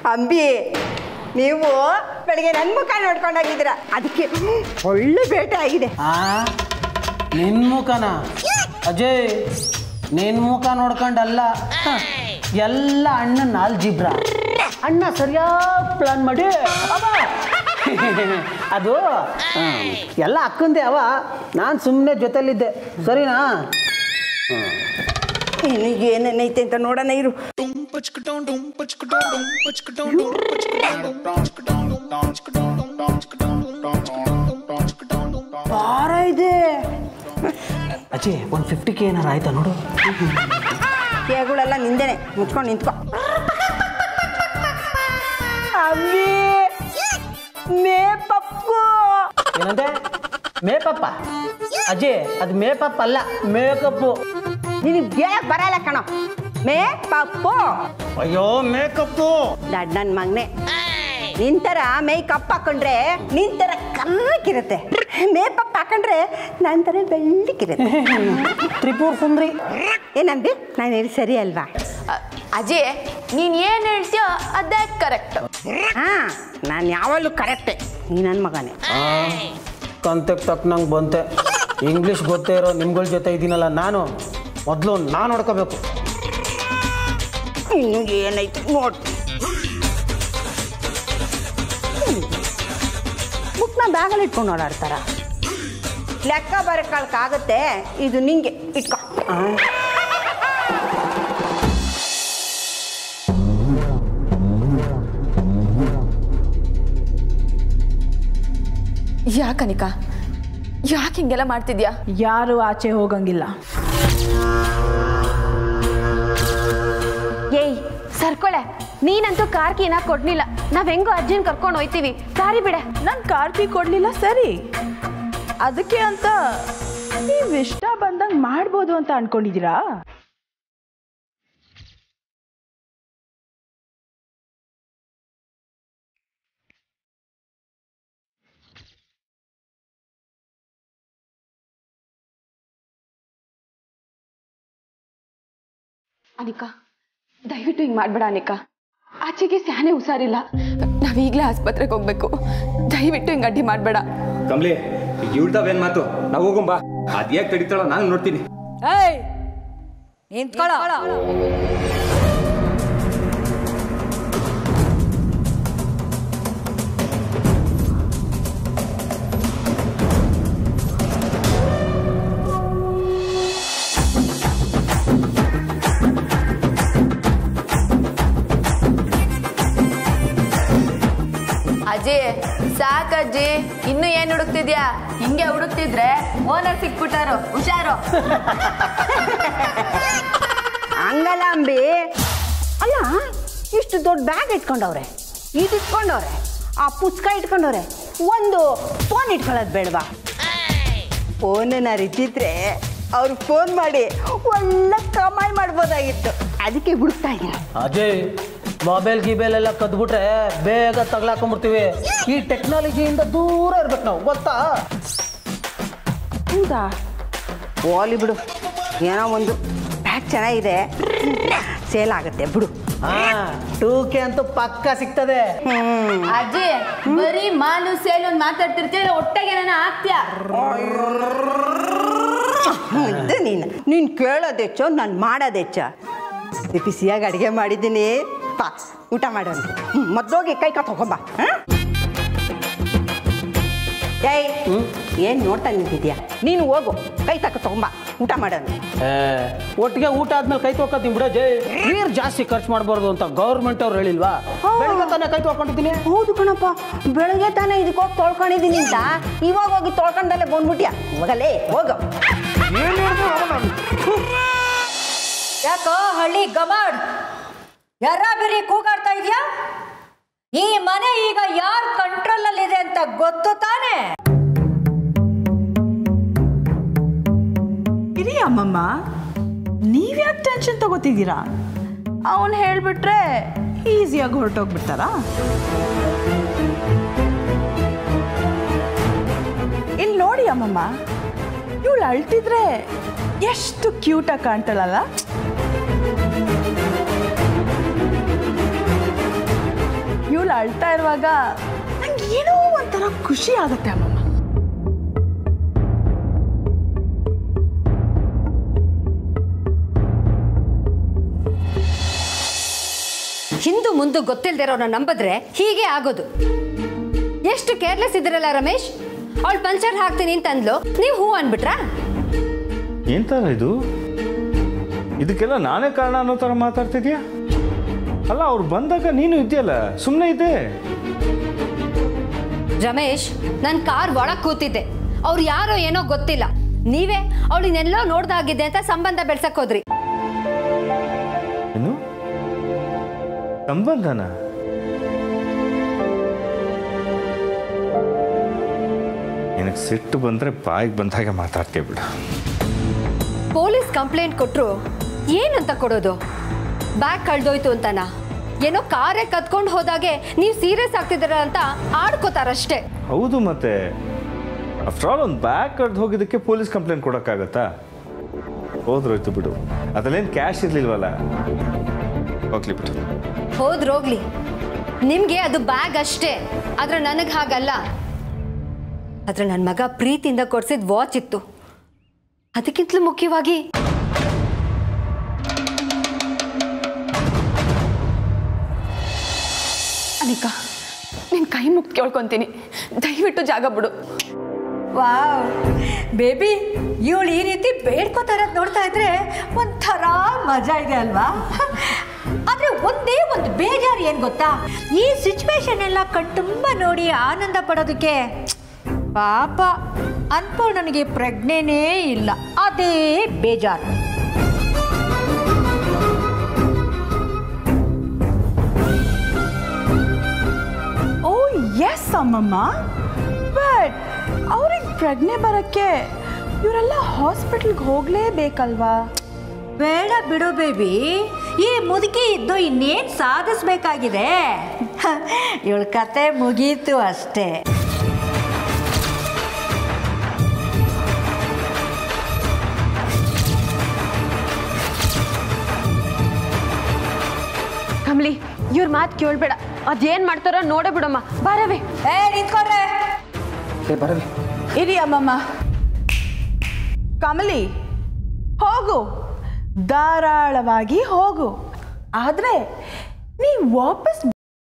ಅಂಬಿ ನೀವು ಬೆಳಿಗ್ಗೆ ನನ್ನ ಮುಖ ನೋಡ್ಕೊಂಡೋಗಿದ್ದೀರ ಅದಕ್ಕೆ ಒಳ್ಳೆ ಬೇಟೆ ಆಗಿದೆ ಆ ನಿನ್ನ ಮುಖನ ಅಜಯ್ ನಿನ್ನ ಮುಖ ನೋಡ್ಕೊಂಡಲ್ಲ ಹ, ಎಲ್ಲ ಅಣ್ಣನ ನಾಲ್ ಜಿಬ್ರ ಅಣ್ಣ ಸರಿಯಾಗಿ ಪ್ಲಾನ್ ಮಾಡಿ ಅವ ಅದು ಹ್ಮ್, ಎಲ್ಲ ಅಕ್ಕಂದೆ ಅವ ನಾನು ಸುಮ್ಮನೆ ಜೊತೆಲಿದ್ದೆ ಸರಿನಾ ಇನ್ನು ಏನೇನೈತೆ ಅಂತ ನೋಡೋಣ ಇರು ಭಾರ ಇದೆ ಅಜಯ್ ಒಂದು ಫಿಫ್ಟಿ ಕೆ ಏನಾರು ಆಯ್ತಾ ನೋಡು ಕೇಗಳೆಲ್ಲ ನಿಂದೇನೆ ಮುಚ್ಕೊಂಡು ನಿಂತ್ಕೊ ಅಂಬಿ ಮೇ ಪಪ್ಪು ಏನಂದೆ ಮೇಕಪ್ಪ ಅಜಯ್ ಅದು ಮೇಕಪ್ ಅಲ್ಲ ಮೇಕಪ್ಪು ನಿನಗೆ ಹೇಳಕ್ ಬರಲ್ಲ ಕಣೋ ಮೇ ಪಪ್ಪು ಅಯ್ಯೋ ಮೇಕಪ್ಪು ದಡ್ ನನ್ನ ಮಗನೆ ನಿಂತರ ಮೇಕಪ್ ಹಾಕೊಂಡ್ರೆ ನಿಂತರ ಕಲ್ಲಕ್ಕಿರುತ್ತೆ ಮೇಕಪ್ ಹಾಕೊಂಡ್ರೆ ನನ್ನ ಥರ ಬೆಳ್ಳಕ್ಕಿರುತ್ತೆ ತ್ರಿಪುರ ಸುಂದ್ರಿ ಏನಂಬಿ ನಾನು ಹೇಳಿ ಸರಿ ಅಲ್ವಾ ಅ- ಅಜಯ್ ನೀನ್ ಏನ್ ಹೇಳ್ತೀಯೋ ಅದೇ ಕರೆಕ್ಟ್ ಹಾ ನಾನು ಯಾವಾಗಲೂ ಕರೆಕ್ಟೆ ನೀ ನನ್ನ ಮಗನೇ ಕಂತೆಗೆ ತಕ್ಕನಂಗೆ ಬಂತೆ ಇಂಗ್ಲೀಷ್ ಗೊತ್ತೇ ಇರೋ ನಿಮ್ಗಳ ಜೊತೆ ಇದ್ದೀನಲ್ಲ ನಾನು ಮೊದಲು ನಾನು ನೋಡ್ಕೋಬೇಕು ಇನ್ನು ಏನೈತೆ ನೋಡ್ ಬುಕ್ನ ಬ್ಯಾಗಲ್ಲಿ ಇಟ್ಕೊಂಡು ಓಡಾಡ್ತಾರ ಲೆಕ್ಕ ಬರಕ್ಕಾಗತ್ತೆ ಇದು ನಿಂಗೆ ಇಟ್ಕೊ ಯಾಕನಿಕ ಯಾಕೆ ಹಿಂಗೆಲ್ಲ ಮಾಡ್ತಿದ್ಯಾ ಯಾರು ಆಚೆ ಹೋಗಂಗಿಲ್ಲ ಏಯ್ ಸರ್ಕೊಳೆ ನೀನಂತೂ ಕಾರ್ ಕೀನ ಕೊಡ್ಲಿಲ್ಲ ನಾವ್ ಹೆಂಗೋ ಅಜ್ಜನ್ ಕರ್ಕೊಂಡು ಹೋಯ್ತೀವಿ ದಾರಿ ಬಿಡೆ ನಾನು ಕಾರ್ ಕೀ ಕೊಡ್ಲಿಲ್ಲ ಸರಿ ಅದಕ್ಕೆ ಅಂತ ನೀವು ಇಷ್ಟ ಬಂದಂಗೆ ಮಾಡ್ಬೋದು ಅಂತ ಅನ್ಕೊಂಡಿದ್ದೀರಾ ಅನಿಕಾ ದಯವಿಟ್ಟು ಹಿಂಗ್ ಮಾಡ್ಬೇಡ ಅನಿಕಾ ಆಚೆಗೆ ಸ್ಯಾನೆ ಹುಷಾರಿಲ್ಲ ನಾವೀಗ್ಲೇ ಆಸ್ಪತ್ರೆಗೆ ಹೋಗ್ಬೇಕು ದಯವಿಟ್ಟು ಹಿಂಗ್ ಅಡ್ಡಿ ಮಾಡ್ಬೇಡ ಕಮ್ಲಿ ಇವಳ್ತಾವೇನ್ ಮಾತು ನಾವು ಹೋಗುಂಬಾ ಅದ್ಯಾಕೆ ತಡಿತಾಳೋ ನಾನು ನೋಡ್ತೀನಿ ಏಯ್ ನಿಂತ್ಕೊಳ್ಳ ಅಜ್ಜಿ ಸಾಕಜ್ಜಿ ಇನ್ನು ಏನ್ ಹುಡುಕ್ತಿದ್ಯಾ ಹಿಂಗೆ ಹುಡುಕ್ತಿದ್ರೆ ಓನರ್ ಸಿಕ್ಬಿಟ್ಟಾರು ಹುಷಾರು ಹಂಗಲ್ಲ ಅಂಬಿ ಅಲ್ಲ ಇಷ್ಟು ದೊಡ್ಡ ಬ್ಯಾಗ್ ಇಟ್ಕೊಂಡವ್ರೆ ಇದು ಇಟ್ಕೊಂಡವ್ರೆ ಆ ಪುಸ್ತಕ ಇಟ್ಕೊಂಡವ್ರೆ ಒಂದು ಫೋನ್ ಇಟ್ಕೊಳ್ಳೋದು ಬೇಡವಾ ಫೋನನ್ನ ಇದ್ದಿದ್ರೆ ಅವ್ರು ಫೋನ್ ಮಾಡಿ ಒಳ್ಳೆ ಕಮಾಯಿ ಮಾಡ್ಬೋದಾಗಿತ್ತು ಅದಕ್ಕೆ ಹುಡುಕ್ತಾ ಇದ್ದೀನಿ ಅಜಯ್ ಮೊಬೈಲ್ ಗಿಬೈಲ್ ಎಲ್ಲ ಕದ್ಬಿಟ್ರೆ ಬೇಗ ತಗ್ಲಾಕೊಂಡ್ಬಿಡ್ತೀವಿ ಈ ಟೆಕ್ನಾಲಜಿಯಿಂದ ದೂರ ಇರ್ಬೇಕು ನಾವು ಗೊತ್ತಾ ಹೌದಾ ಓಲಿ ಬಿಡು ಏನೋ ಒಂದು ಬ್ಯಾಗ್ ಚೆನ್ನಾಗಿದೆ ಸೇಲ್ ಆಗುತ್ತೆ ಬಿಡು ಹಾ ಟೂ ಕೆ ಅಂತೂ ಪಕ್ಕ ಸಿಗ್ತದೆ ಹ್ಮ್ ಅಜ್ಜಿ ಬರೀ ಮಾಲು ಸೇಲ್ ಒಂದ್ ಮಾತಾಡ್ತಿರ್ತೀರ ಒಟ್ಟೆಗೆ ನಾನು ಆಗ್ತೀಯಾ ಇದು ನೀನು ನೀನು ಕೇಳೋದೆಚ್ಚೋ ನಾನು ಮಾಡೋದೆಚ್ಚ ಬಿಸಿ ಬಿಸಿಯಾಗಿ ಅಡುಗೆ ಮಾಡಿದ್ದೀನಿ ಪಾ ಊಟ ಮಾಡೋಣ ಹ್ಞೂ ಮೊದಲೋಗಿ ಕೈ ಕೈ ತಗೊಂಬ ಏಯ್ ಏನು ನೋಡ್ತಾ ನಿಂತಿದ್ಯಾ ನೀನು ಹೋಗು ಕೈ ತಕ ತಗೊಂಬ ಊಟ ಮಾಡೋಣ ಏ, ಒಟ್ಟಿಗೆ ಊಟ ಆದ್ಮೇಲೆ ಕೈ ತೊಳ್ಕೊತೀನಿ ಬಿಡ ಜೈ ನೀರು ಜಾಸ್ತಿ ಖರ್ಚು ಮಾಡಬಾರ್ದು ಅಂತ ಗೌರ್ಮೆಂಟ್ ಅವ್ರು ಹೇಳಿಲ್ವಾ ಬೆಳಗ್ಗೆ ತಾನೇ ಕೈ ತೊಳ್ಕೊಂಡಿದ್ದೀನಿ ಹೌದು ಕಣಪ್ಪ ಬೆಳಗ್ಗೆ ತಾನೇ ಇದಕ್ಕೆ ಹೋಗಿ ತೊಳ್ಕೊಂಡಿದ್ದೀನಿ ಅಂತ ಇವಾಗ ಹೋಗಿ ತೊಳ್ಕೊಂಡಲ್ಲೇ ಬಂದ್ಬಿಟ್ಯಾ ಹೋಗಲೇ ಹೋಗು ಯಾಕೋ ಹಳ್ಳಿ ಗಮಾಡ್ ಯಾರ ಬೇರೆ ಕೂಗಾಡ್ತಾ ಇದೆಯಾ ಈ ಮನೆ ಈಗ ಯಾರ ಕಂಟ್ರೋಲ್ ಅಲ್ಲಿ ಇದೆ ಅಂತ ಗೊತ್ತು ತಾನೇ ಇರಿ ಅಮ್ಮಮ್ಮ ನೀವ್ಯಾಕೆ ಟೆನ್ಷನ್ ತಗೋತಿದ್ದೀರಾ ಅವನು ಹೇಳ್ಬಿಟ್ರೆ ಈಸಿಯಾಗಿ ಹೊರಟೋಗ್ಬಿಡ್ತಾರಾ ಇಲ್ಲಿ ನೋಡಿ ಅಮ್ಮಮ್ಮ ಇವಳು ಅಳ್ತಿದ್ರೆ ಎಷ್ಟು ಕ್ಯೂಟಾಗಿ ಕಾಣ್ತಾಳಲ್ಲ ಇವಳು ಅಳ್ತಾ ಇರುವಾಗ ನಂಗೆ ಏನೋ ಒಂಥರ ಖುಷಿ ಆಗುತ್ತೆ ಅಮ್ಮಮ್ಮ ಹಿಂದು ಮುಂದೆ ಗೊತ್ತಿಲ್ದಿರೋನ ನಂಬಿದ್ರೆ ಹೀಗೆ ಆಗೋದು ಎಷ್ಟು ಕೇರ್ಲೆಸ್ ಇದ್ರಲ್ಲ ರಮೇಶ್ ಅವಳು ಪಂಚರ್ ಹಾಕ್ತೀನಿ ಅಂತಂದ್ಲು ನೀವು ಹೂ ಅನ್ಬಿಟ್ರಾ ಎಂತರ ಇದು ಇದಕ್ಕೆಲ್ಲ ನಾನೇ ಕಾರಣ ಅನ್ನೋ ಥರ ಮಾತಾಡ್ತಿದ್ಯಾ ಅಲ್ಲ ಅವ್ರು ಬಂದಾಗ ನೀನು ಇದೆಯಲ್ಲ ಸುಮ್ಮನೆ ಇದ್ದೆ ರಮೇಶ್ ನನ್ನ ಕಾರ್ ಒಳಗ್ ಕೂತಿದ್ದೆ ಅವ್ರು ಯಾರೋ ಏನೋ ಗೊತ್ತಿಲ್ಲ ನೀವೇ ಅವಳಿನೆಲ್ಲೋ ನೋಡ್ದಾಗಿದೆ ಅಂತ ಸಂಬಂಧ ಬೆಳ್ಸಕ್ ಹೋದ್ರಿ ಏನು ಸಂಬಂಧನ ನಿನಗೆ ಸಿಟ್ಟು ಬಂದರೆ ಬಾಯಿಗೆ ಬಂದಾಗೆ ಮಾತಾಡ್ತೀಯ ಬಿಡು ಪೊಲೀಸ್ ಕಂಪ್ಲೇಂಟ್ ಕೊಟ್ರು ಏನಂತ ಕೊಡೋದು ಬ್ಯಾಗ್ ಕಳ್ದೋಯ್ತು ಅಂತನಾ ಏನೋ ಕಾರೇ ಕತ್ಕೊಂಡು ಹೋದಾಗೆ ನೀವು ಸೀರಿಯಸ್ ಆಗ್ತಿದ್ದೀರ ಅಂತ ಆಡ್ಕೋತಾರಷ್ಟೇ ಹೌದು ಮತ್ತೆ ಆಫ್ಟರ್ ಆಲ್ ಒಂದು ಬ್ಯಾಗ್ ಕಡ್ದು ಹೋಗಿದ್ದಕ್ಕೆ ಪೊಲೀಸ್ ಕಂಪ್ಲೇಂಟ್ ಕೊಡೋಕ್ಕಾಗತ್ತಾ ಹೋದ್ರೋಯ್ತು ಬಿಡು ಅದರಲ್ಲೇನು ಕ್ಯಾಶ್ ಇರಲಿಲ್ವಲ್ಲ ಹೋಗ್ಲಿ ಬಿಡು ಹೋದ್ರೋಗ್ಲಿ ನಿಮ್ಗೆ ಅದು ಬ್ಯಾಗ್ ಅಷ್ಟೇ ಆದ್ರೆ ನನಗೆ ಹಾಗಲ್ಲ ಆದ್ರೆ ನನ್ನ ಮಗ ಪ್ರೀತಿಯಿಂದ ಕೊಡ್ಸಿದ ವಾಚ್ ಇತ್ತು ಅದಕ್ಕಿಂತಲೂ ಮುಖ್ಯವಾಗಿ ಅನಿಕಾ ನಿನ್ನ ಕೈ ಮುಗ್ದು ಕೇಳ್ಕೊತೀನಿ ದಯವಿಟ್ಟು ಜಾಗ ಬಿಡು ವಾವ್ ಬೇಬಿ ಇವಳು ಈ ರೀತಿ ಬೇಡ್ಕೋತಾ ಇರೋದು ನೋಡ್ತಾ ಇದ್ರೆ ಒಂಥರ ಮಜಾ ಇದೆ ಅಲ್ವಾ ಆದ್ರೆ ಒಂದೇ ಒಂದು ಬೇಜಾರು ಏನು ಗೊತ್ತಾ ಈ ಸಿಚುವೇಶನ್ ಎಲ್ಲ ಕಣ್ತುಂಬ ನೋಡಿ ಆನಂದ ಪಡೋದಕ್ಕೆ ಪಾಪ ಅನ್ಪೂರ್ಣನಿಗೆ ಪ್ರಜ್ಞೆನೇ ಇಲ್ಲ ಅದೇ ಬೇಜಾರು ಓ ಎಸ್ ಅಮ್ಮಮ್ಮ ಬಟ್ ಅವ್ರಿಗೆ ಪ್ರಜ್ಞೆ ಬರೋಕ್ಕೆ ಇವರೆಲ್ಲ ಹಾಸ್ಪಿಟ್ಲ್ಗೆ ಹೋಗಲೇಬೇಕಲ್ವಾ ಬೇಡ ಬಿಡು ಬೇಬಿ ಈ ಮುದುಕಿ ಇದ್ದು ಇನ್ನೇನು ಸಾಧಿಸ್ಬೇಕಾಗಿದೆ ಇವಳ ಕತೆ ಮುಗೀತು ಅಷ್ಟೇ ಕಮಲಿ ಇವ್ರ ಮಾತು ಕೇಳ್ಬೇಡ ಅದೇನ್ ಮಾಡ್ತಾರೋ ನೋಡೇ ಬಿಡಮ್ಮ ಬಾರವೆ ಏ ನಿಂತ್ಕೊಡ್ರೆ ಏ ಬರಲಿ ಇರಿ ಅಮ್ಮಮ್ಮ ಕಮಲಿ ಹೋಗು ಧಾರಾಳವಾಗಿ ಹೋಗು ಆದ್ರೆ ನೀ ವಾಪಸ್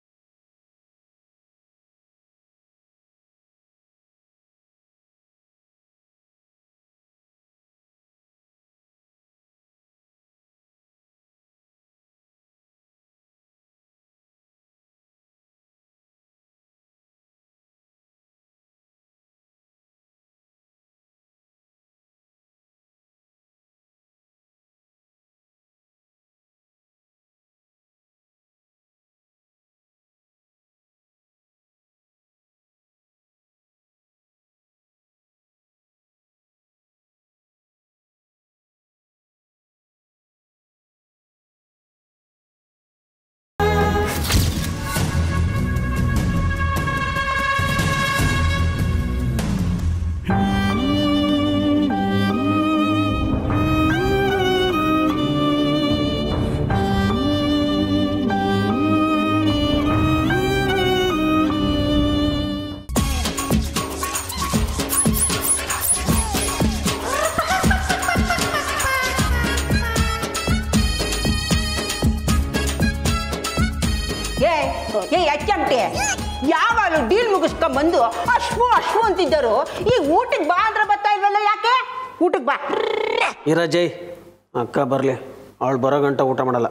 ಏ ಏ ಅಚ್ಚಂಟೆ ಯಾವಾಗಲೂ ಡೀಲ್ ಮುಗಿಸ್ಕೊಂಬಂದು ಅಶ್ವು ಅಶ್ವು ಅಂತಿದ್ದರು ಈಗ ಊಟಕ್ಕೆ ಬಾ ಅಂದ್ರೆ ಬರ್ತಾ ಇಲ್ವಲ್ಲ ಯಾಕೆ ಊಟಕ್ಕೆ ಬಾ ಇರ ಜೈ ಅಕ್ಕ ಬರಲಿ ಅವಳು ಬರೋ ಗಂಟ ಊಟ ಮಾಡಲ್ಲ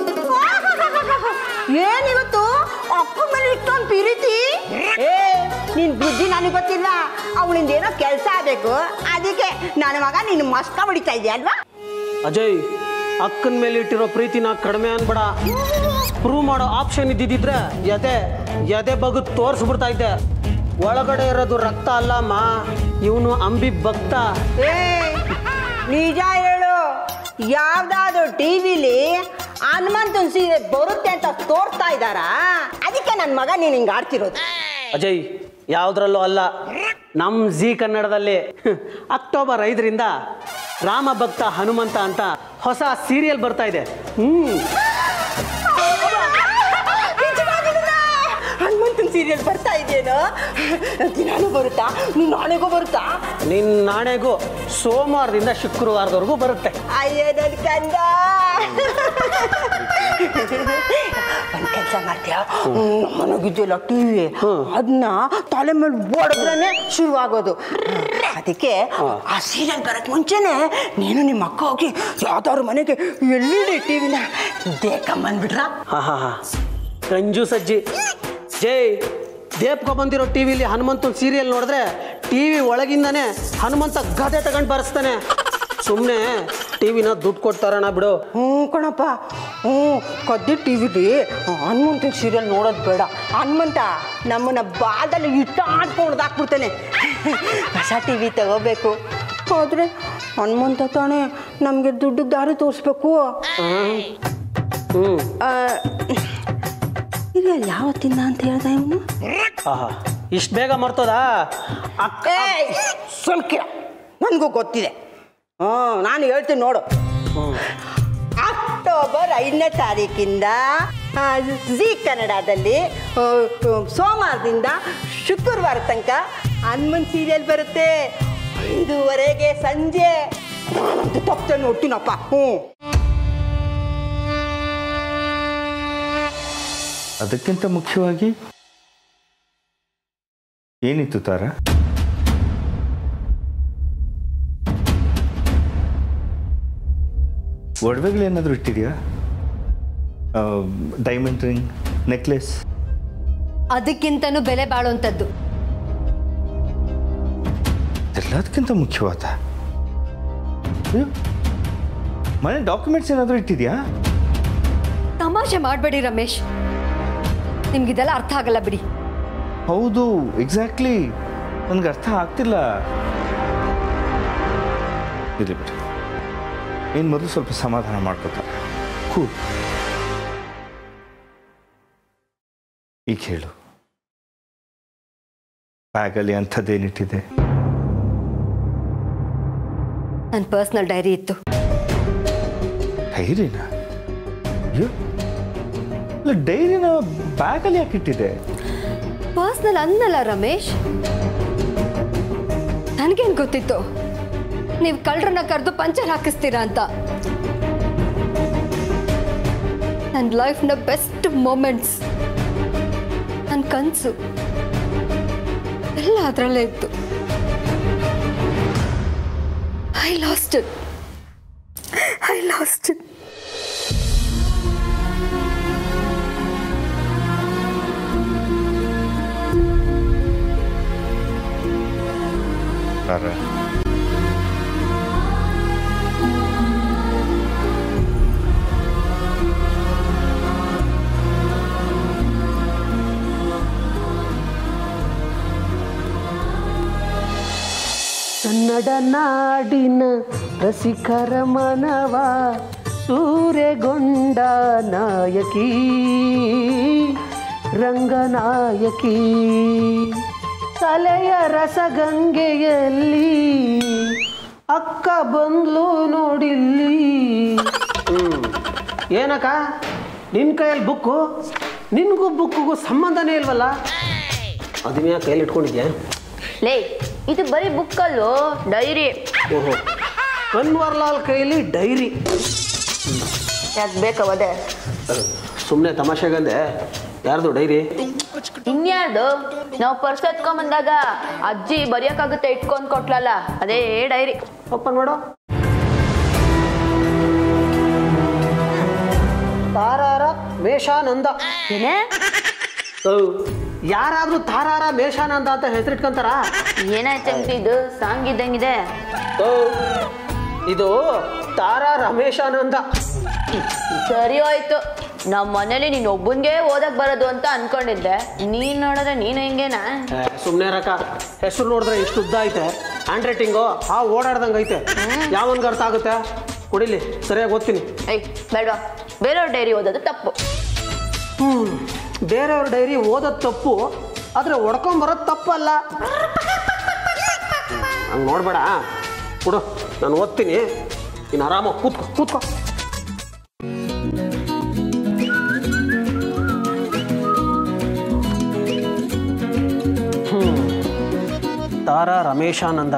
ಏನಿವತ್ತು ಅಕ್ಕ ಮೇಲೆ ಇಷ್ಟೊಂದು ಪ್ರೀತಿ ಏ ನಿನ್ ಬುದ್ಧಿ ನನಗೆ ಗೊತ್ತಿಲ್ಲ ಅವಳಿಂದ ಏನೋ ಕೆಲಸ ಆಗಬೇಕು ಅದಕ್ಕೆ ನನ್ನ ಮಗ ನಿನ್ನ ಮಸ್ಕ ಹೊಡಿತಾ ಇದೆಯಾ ಅಲ್ವಾ ಅಜಯ್ ಅಕ್ಕನ ಮೇಲೆ ಇಟ್ಟಿರೋ ಪ್ರೀತಿನ ಕಡಿಮೆ ಅನ್ಬೇಡ ಪ್ರೂವ್ ಮಾಡೋ ಆಪ್ಷನ್ ಇದ್ದಿದ್ರೆ ಎದೆ ಎದೆ ಬಗ್ದು ತೋರಿಸ್ಬಿಡ್ತಾ ಇದ್ದೆ ಒಳಗಡೆ ಇರೋದು ರಕ್ತ ಅಲ್ಲಮ್ಮ ಇವನು ಅಂಬಿ ಭಕ್ತ ಏ ನಿಜ ಹೇಳು ಯಾವ್ದಾದ್ರು ಟಿವಿಲಿ ಹನುಮಂತನ ಸೀರೆ ಬರುತ್ತೆ ಅಂತ ತೋರ್ಸ್ತಾ ಇದ್ದಾರಾ ಅದಕ್ಕೆ ನನ್ನ ಮಗ ನೀನು ಹಿಂಗೆ ಆಡ್ತಿರೋದು ಅಜಯ್ ಯಾವುದ್ರಲ್ಲೂ ಅಲ್ಲ ನಮ್ಮ ಜಿ ಕನ್ನಡದಲ್ಲಿ ಅಕ್ಟೋಬರ್ ಐದರಿಂದ ರಾಮ ಭಕ್ತ ಹನುಮಂತ ಅಂತ ಹೊಸ ಸೀರಿಯಲ್ ಬರ್ತಾ ಇದೆ ಹ್ಮ್ ಸೀರಿಯಲ್ ಬರ್ತಾ ಇದೆಯೇನೋ ದಿನಾನು ಬರುತ್ತಾ ನೀನು ನಾಳೆಗೂ ಬರುತ್ತಾ ನಿನ್ನ ನಾಳೆಗೂ ಸೋಮವಾರದಿಂದ ಶುಕ್ರವಾರದವರೆಗೂ ಬರುತ್ತೆ ಅಯ್ಯೋ ನನ್ ಕಂದ ಒಂದ್ ಕೆಲಸ ಮಾಡ್ತೀಯ ಮನಗಿದ್ಯಲ್ಲ ಟಿವಿ ಅದನ್ನ ತಲೆ ಮೇಲೆ ಓಡಿದ್ರೇನೆ ಶುರುವಾಗೋದು ಅದಕ್ಕೆ ಆ ಸೀರಿಯಲ್ ಬರಕ್ ಮುಂಚೆನೆ ನೀನು ನಿಮ್ಮ ಅಕ್ಕ ಹೋಗಿ ಯಾವ್ದಾದ್ರು ಮನೆಗೆ ಎಲ್ ಇ ಡಿ ಟಿವಿನ ದೇಕಂಬಂದ್ಬಿಟ್ರಾ ಹಾ ಹಾ ಹಾ ಕಂಜು ಸಜ್ಜಿ ಜೈ ದೇಪ್ಕೊ ಬಂದಿರೋ ಟಿವಿಲಿ ಹನುಮಂತನ ಸೀರಿಯಲ್ ನೋಡಿದ್ರೆ ಟಿವಿ ಒಳಗಿಂದಾನೆ ಹನುಮಂತ ಗದೆ ತಗೊಂಡು ಬರೆಸ್ತಾನೆ ಸುಮ್ಮನೆ ಟಿವಿನ ದುಡ್ಡು ಕೊಡ್ತಾರಣ ಬಿಡು ಹ್ಞೂ ಕಣಪ್ಪ ಹ್ಞೂ ಕದ್ದಿ ಟಿ ವಿಲಿ ಹನುಮಂತನ ಸೀರಿಯಲ್ ನೋಡೋದು ಬೇಡ ಹನುಮಂತ ನಮ್ಮನ್ನ ಬಾದಲ್ಲಿ ಇಟ್ಟ ಆಡ್ಕೊಂಡು ಹಾಕ್ಬಿಡ್ತಾನೆ ಹೊಸ ಟಿ ವಿ ತಗೋಬೇಕು ಆದರೆ ಹನುಮಂತ ತಾನೇ ನಮಗೆ ದುಡ್ಡು ದಾರಿ ತೋರಿಸ್ಬೇಕು ಹ್ಞೂ ಸೀರಿಯಲ್ ಯಾವತ್ತಿಂದ ಅಂತ ಹೇಳ್ದ ಇವನು ಆಹಾ ಇಷ್ಟು ಬೇಗ ಮರ್ತೋದಾ ಅಕ್ಕ ಏಯ್ ಸುಮ್ಕಿರ ನನಗೂ ಗೊತ್ತಿದೆ ಹ್ಞೂ ನಾನು ಹೇಳ್ತೀನಿ ನೋಡು ಅಕ್ಟೋಬರ್ ಐದನೇ ತಾರೀಕಿಂದ ಆ, ಜಿ ಕನ್ನಡದಲ್ಲಿ ಆ, ಸೋಮವಾರದಿಂದ ಶುಕ್ರವಾರ ತನಕ ಹನುಮನ್ ಸೀರಿಯಲ್ ಬರುತ್ತೆ ಐದೂವರೆಗೆ ಸಂಜೆ ನಾನಂತೂ ತಪ್ಪದೆ ನೋಡ್ತೀನಪ್ಪ ಹ್ಞೂ ಅದಕ್ಕಿಂತ ಮುಖ್ಯವಾಗಿ ಏನಿತ್ತು ತಾರ ಒಡವೆಗಳೇನಾದರೂ ಇಟ್ಟಿದೆಯಾ ಡೈಮಂಡ್ ರಿಂಗ್ ನೆಕ್ಲೆಸ್ ಅದಕ್ಕಿಂತನೂ ಬೆಲೆ ಬಾಳುವಂಥದ್ದು ಎಲ್ಲದಕ್ಕಿಂತ ಮುಖ್ಯವಾದ ಅಯ್ಯೋ, ಮನೆ ಡಾಕ್ಯುಮೆಂಟ್ಸ್ ಏನಾದರೂ ಇಟ್ಟಿದೆಯಾ ತಮಾಷೆ ಮಾಡಬೇಡಿ ರಮೇಶ್ ನಿಮ್ಗಿದೆಲ್ಲ ಅರ್ಥ ಆಗಲ್ಲ ಬಿಡಿ ಹೌದು ಎಕ್ಸಾಕ್ಟ್ಲಿ ನನಗೆ ಅರ್ಥ ಆಗ್ತಿಲ್ಲ ಇರಲಿ ಬಿಡಿ ಏನು ಮೊದಲು ಸ್ವಲ್ಪ ಸಮಾಧಾನ ಮಾಡ್ಕೋತಾರೆ ಕೂಲ್ ಈಗ ಹೇಳು ಬ್ಯಾಗಲ್ಲಿ ಅಂಥದ್ದೇನಿಟ್ಟಿದೆ ನನ್ನ ಪರ್ಸ್ನಲ್ ಡೈರಿ ಇತ್ತು ಡೈರಿನ ಅಯ್ಯೋ ಇಲ್ಲ ಡೈರಿನ ಬ್ಯಾಗಲ್ಲಿ ಯಾಕೆ ಇಟ್ಟಿದೆ ಪರ್ಸ್ನಲ್ ಅನ್ನಲ್ಲ ರಮೇಶ್ ನನಗೇನು ಗೊತ್ತಿತ್ತು ನೀವು ಕಳ್ಳರನ್ನ ಕರೆದು ಪಂಚರ್ ಹಾಕಿಸ್ತೀರಾ ಅಂತ ನನ್ನ ಲೈಫ್ನ ಬೆಸ್ಟ್ ಮೂಮೆಂಟ್ಸ್ ನನ್ನ ಕನಸು ಎಲ್ಲ ಅದರಲ್ಲೇ ಇತ್ತು I lost it I lost it Tara Kannada ನಾಡಿನ ರಸಿಕರ ಮನವ ಸೂರ್ಯಗೊಂಡ ನಾಯಕಿ ರಂಗನಾಯಕಿ ತಲೆಯ ರಸಗಂಗೆಯಲ್ಲಿ ಅಕ್ಕ ಬಂದ್ಲು ನೋಡಿಲ್ಲಿ ಹ್ಮ್. ಏನಕ್ಕ ನಿನ್ನ ಕೈಯಲ್ಲಿ ಬುಕ್ಕು ನಿನಗೂ ಬುಕ್ಕಿಗೂ ಸಂಬಂಧನೇ ಇಲ್ವಲ್ಲ ಅದನ್ನ ಕೈಯಲ್ಲಿ ಇಟ್ಕೊಂಡಿದ್ಯಾ ಲೇ ಇದು ಬರೀ ಬುಕ್ಕಲ್ಲು ಡೈರಿ ಓಹೋ ಕನ್ವರ್ಲಾಲ್ ಕೈಲಿ ಡೈರಿ ಯಾಕೆ ಬೇಕವದೆ ಸುಮ್ಮನೆ ತಮಾಷೆಗಂದೆ ಯಾರ್ದು ಡೈರಿ ಇನ್ಯಾರ್ದು ನಾವು ಪರ್ಸ್ ಎತ್ಕೊಂಬಂದಾಗ ಅಜ್ಜಿ ಬರೆಯೋಕ್ಕಾಗುತ್ತೆ ಇಟ್ಕೊಂಡ್ ಕೊಟ್ಲಲ್ಲ ಅದೇ ಡೈರಿ ಓಪನ್ ಮಾಡು ತಾರಾರ ಮೇಷಾನಂದ ಏನೇ ಓ, ಯಾರಾದ್ರೂ ತಾರಾರ ಮೇಷಾನಂದ ಅಂತ ಹೆಸರಿಟ್ಕೊಂತಾರ ಏನಾಯ್ತು ಅಂಗಡಿ ಇದು ಸಾಂಗ್ ಇದ್ದಂಗಿದೆ ಓ, ಇದು ತಾರಾ ರಮೇಶಾನಂದ ಸರಿ ಹೋಯ್ತು ನಮ್ಮ ಮನೇಲಿ ನೀನ್ ಒಬ್ಬನ್ಗೆ ಓದಕ್ ಬರೋದು ಅಂತ ಅನ್ಕೊಂಡಿದ್ದೆ ನೀನ್ ನೋಡಿದ್ರೆ ನೀನ್ ಹೆಂಗೇನಾ ಸುಮ್ಮನೆ ರಕ ಹೆಸರು ನೋಡಿದ್ರೆ ಇಷ್ಟು ಉದ್ದ ಐತೆ ಹ್ಯಾಂಡ್ ರೈಟಿಂಗು ಆ ಓಡಾಡ್ದಂಗೆ ಐತೆ ಯಾವನ್ಗೆ ಅರ್ಥ ಆಗುತ್ತೆ ಕುಡಿಲಿ ಸರಿಯಾಗಿ ಓದ್ತೀನಿ ಐ ಬೇಡವಾ ಬೇರೆಯವ್ರ ಡೈರಿ ಓದೋದು ತಪ್ಪು ಹ್ಮ್ ಬೇರೆಯವ್ರ ಡೈರಿ ಓದೋದು ತಪ್ಪು ಆದರೆ ಹೊಡ್ಕೊಂಬರೋದು ತಪ್ಪಲ್ಲ ಹಂಗೆ ನೋಡ್ಬೇಡ ಕೊಡು ನಾನು ಓದ್ತೀನಿ ನೀನು ಆರಾಮಾಗಿ ಕೂತ್ಕೋ ಕೂತ್ಕೋ ನಮಸ್ಕಾರ ರಮೇಶಾನಂದ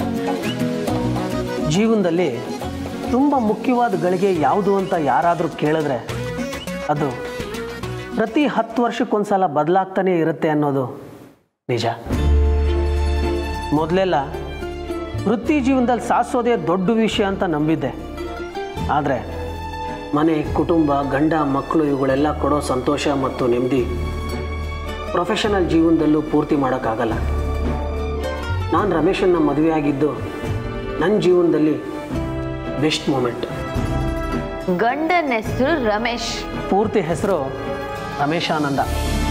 ಜೀವನದಲ್ಲಿ ತುಂಬ ಮುಖ್ಯವಾದ ಗಳಿಗೆ ಯಾವುದು ಅಂತ ಯಾರಾದರೂ ಕೇಳಿದ್ರೆ ಅದು ಪ್ರತಿ ಹತ್ತು ವರ್ಷಕ್ಕೊಂದ್ಸಲ ಬದಲಾಗ್ತಾನೇ ಇರುತ್ತೆ ಅನ್ನೋದು ನಿಜ ಮೊದಲೆಲ್ಲ ವೃತ್ತಿ ಜೀವನದಲ್ಲಿ ಸಾಧಿಸೋದೇ ದೊಡ್ಡ ವಿಷಯ ಅಂತ ನಂಬಿದ್ದೆ ಆದರೆ ಮನೆ ಕುಟುಂಬ ಗಂಡ ಮಕ್ಕಳು ಇವುಗಳೆಲ್ಲ ಕೊಡೋ ಸಂತೋಷ ಮತ್ತು ನೆಮ್ಮದಿ ಪ್ರೊಫೆಷನಲ್ ಜೀವನದಲ್ಲೂ ಪೂರ್ತಿ ಮಾಡೋಕ್ಕಾಗಲ್ಲ ನಾನು ರಮೇಶನ್ನ ಮದುವೆ ಆಗಿದ್ದು ನನ್ನ ಜೀವನದಲ್ಲಿ ಬೆಸ್ಟ್ ಮೂಮೆಂಟ್ ಗಂಡನ ಹೆಸರು ರಮೇಶ್ ಪೂರ್ತಿ ಹೆಸರು ರಮೇಶಾನಂದ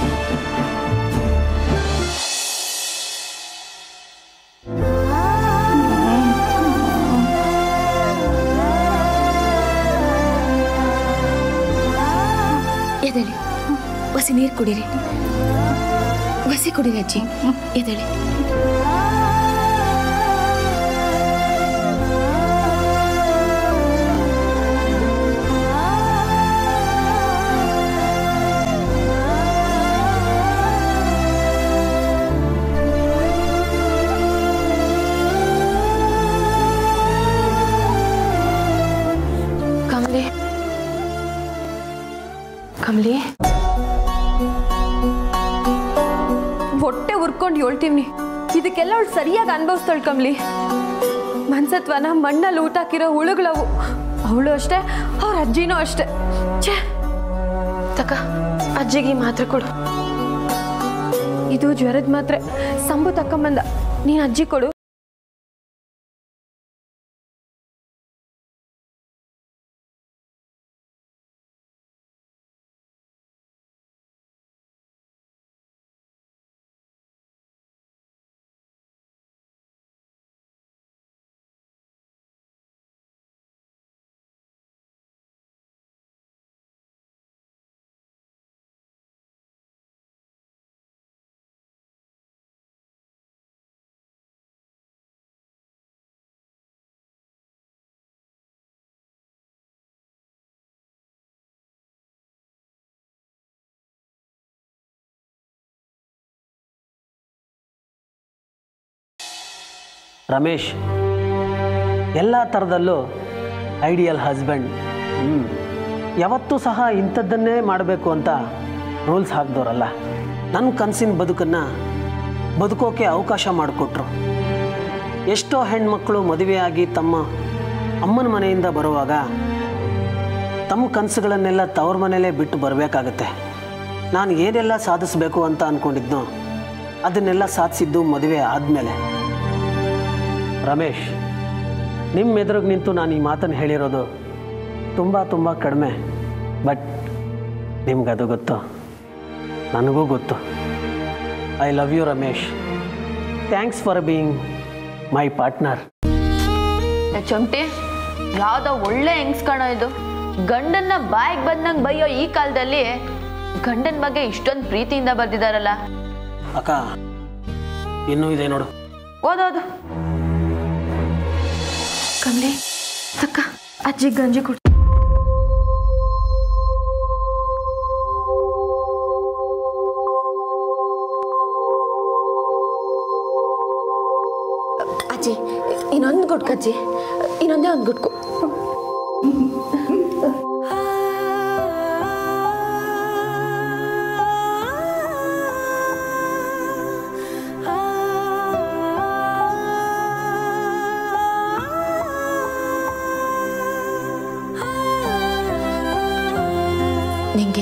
ಎದಳಿ ಹೊಸಿ ನೀರು ಕುಡೀರಿ ಹೊಸಿ ಕುಡೀರಿ ಅಜ್ಜಿ ಎದಳಿ ಕಮಲಿ ಕಮಲಿ ಹೊಟ್ಟೆ ಉರ್ಕೊಂಡು ಹೇಳ್ತೀವಿ ಇದಕ್ಕೆಲ್ಲ ಅವಳು ಸರಿಯಾಗಿ ಅನ್ಭವಿಸ್ತಾಳು ಕಮ್ಲಿ ಮನ್ಸತ್ವನ ಮಣ್ಣಲ್ಲಿ ಊಟ ಹಾಕಿರೋ ಹುಳುಗಳವು ಅವಳು ಅಷ್ಟೇ ಅವ್ರ ಅಜ್ಜಿನೂ ಅಷ್ಟೇ ಛೇ ತಕ ಅಜ್ಜಿಗೆ ಈ ಮಾತ್ರೆ ಕೊಡು ಇದು ಜ್ವರದ ಮಾತ್ರೆ ಸಂಬು ತಕ್ಕಂಬಂದ ನೀನು ಅಜ್ಜಿ ಕೊಡು ರಮೇಶ್ ಎಲ್ಲ ಥರದಲ್ಲೂ ಐಡಿಯಲ್ ಹಸ್ಬೆಂಡ್ ಹ್ಞೂ ಯಾವತ್ತೂ ಸಹ ಇಂಥದ್ದನ್ನೇ ಮಾಡಬೇಕು ಅಂತ ರೂಲ್ಸ್ ಹಾಕ್ದವ್ರಲ್ಲ ನನ್ನ ಕನಸಿನ ಬದುಕನ್ನು ಬದುಕೋಕೆ ಅವಕಾಶ ಮಾಡಿಕೊಟ್ರು ಎಷ್ಟೋ ಹೆಣ್ಮಕ್ಳು ಮದುವೆಯಾಗಿ ತಮ್ಮ ಅಮ್ಮನ ಮನೆಯಿಂದ ಬರುವಾಗ ತಮ್ಮ ಕನಸುಗಳನ್ನೆಲ್ಲ ತವ್ರ ಮನೆಯಲ್ಲೇ ಬಿಟ್ಟು ಬರಬೇಕಾಗತ್ತೆ ನಾನು ಏನೆಲ್ಲ ಸಾಧಿಸಬೇಕು ಅಂತ ಅಂದ್ಕೊಂಡಿದ್ನೋ ಅದನ್ನೆಲ್ಲ ಸಾಧಿಸಿದ್ದು ಮದುವೆ ಆದಮೇಲೆ ರಮೇಶ್ ನಿಮ್ಮ ಎದುರಿಗೆ ನಿಂತು ನಾನು ಈ ಮಾತನ್ನು ಹೇಳಿರೋದು ತುಂಬ ತುಂಬ ಕಡಿಮೆ ಬಟ್ ನಿಮ್ಗದು ಗೊತ್ತು ನನಗೂ ಗೊತ್ತು I love you Ramesh thanks for being my partner ಚೊಂಟಿ ಯಾವ್ದೋ ಒಳ್ಳೆ ಹೆಂಗ್ಸ್ ಕಾಣೋ ಇದು ಗಂಡನ್ನ ಬಾಯಿಗೆ ಬಂದಂಗೆ ಬೈಯೋ ಈ ಕಾಲದಲ್ಲಿ ಗಂಡನ ಬಗ್ಗೆ ಇಷ್ಟೊಂದು ಪ್ರೀತಿಯಿಂದ ಬರ್ದಿದಾರಲ್ಲ ಅಕ್ಕ ಇನ್ನೂ ಇದೆ ನೋಡು ಓದೋದು ಕಮಲಿ ತಕ್ಕ ಅಜ್ಜಿ ಗಂಜಿ ಕೊಡು ಅಜ್ಜಿ ಇನ್ನೊಂದು ಗುಡ್ಕು ಅಜ್ಜಿ ಇನ್ನೊಂದೇ ಒಂದು ಗುಡ್ಕು ನಿಂಗೆ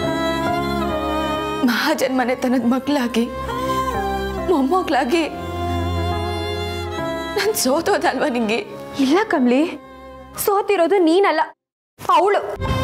ಮಹಾಜನ್ ಮನೆತನದ ಮಕ್ಕಳಾಗಿ ಮೊಮ್ಮಕ್ಕಳಾಗಿ ನಾನು ಸೋತೋದಲ್ವಾ ನಿಂಗೆ ಇಲ್ಲ ಕಮ್ಲಿ ಸೋತಿರೋದು ನೀನಲ್ಲ ಅವಳು